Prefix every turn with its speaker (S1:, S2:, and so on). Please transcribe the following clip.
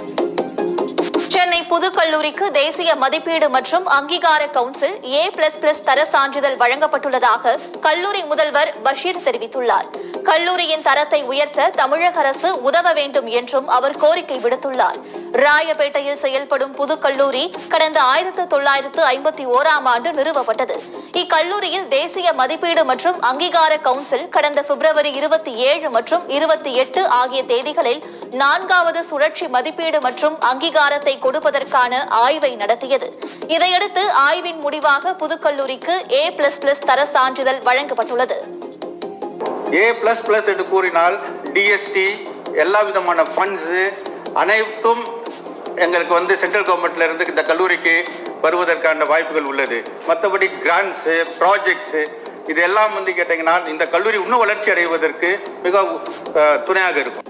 S1: சென்னை புதுக்கல்லூரிக்கு தேசிய மதிப்பீடு மற்றும் அங்கீகார கவுன்சில் ஏ பிளஸ் பிளஸ் தர சான்றிதழ் வழங்கப்பட்டுள்ளதாக கல்லூரி முதல்வர் பஷீர் தெரிவித்துள்ளார் கல்லூரியின் தரத்தை உயர்த்த தமிழக அரசு உதவ வேண்டும் என்றும் அவர் கோரிக்கை விடுத்துள்ளார் ராயப்பேட்டையில் செயல்படும் புதுக்கல்லூரி கடந்த ஆயிரத்து தொள்ளாயிரத்து ஐம்பத்தி ஓராம் ஆண்டு நிறுவப்பட்டது இக்கல்லூரியில் தேசிய மதிப்பீடு மற்றும் அங்கீகார கவுன்சில் கடந்த பிப்ரவரி இருபத்தி ஏழு மற்றும் இருபத்தி எட்டு ஆகிய தேதிகளில் நான்காவது சுழற்சி மதிப்பீடு மற்றும் அங்கீகாரத்தை கொடுப்பதற்கான ஆய்வை நடத்தியது இதையடுத்து ஆய்வின் முடிவாக புதுக்கல்லூரிக்கு ஏ பிளஸ் பிளஸ் தர சான்றிதழ் வழங்கப்பட்டுள்ளது
S2: ஏ பிளஸ் பிளஸ் என்று கூறினால் டிஎஸ்டி எல்லா விதமான ஃபண்ட்ஸு அனைத்தும் எங்களுக்கு வந்து சென்ட்ரல் கவர்மெண்ட்ல இருந்து இந்த கல்லூரிக்கு வருவதற்கான வாய்ப்புகள் உள்ளது மற்றபடி கிராண்ட்ஸு ப்ராஜெக்ட்ஸு இது எல்லாம் வந்து கேட்டிங்கன்னா இந்த கல்லூரி இன்னும் வளர்ச்சி அடைவதற்கு மிக அஹ், துணையாக இருக்கும்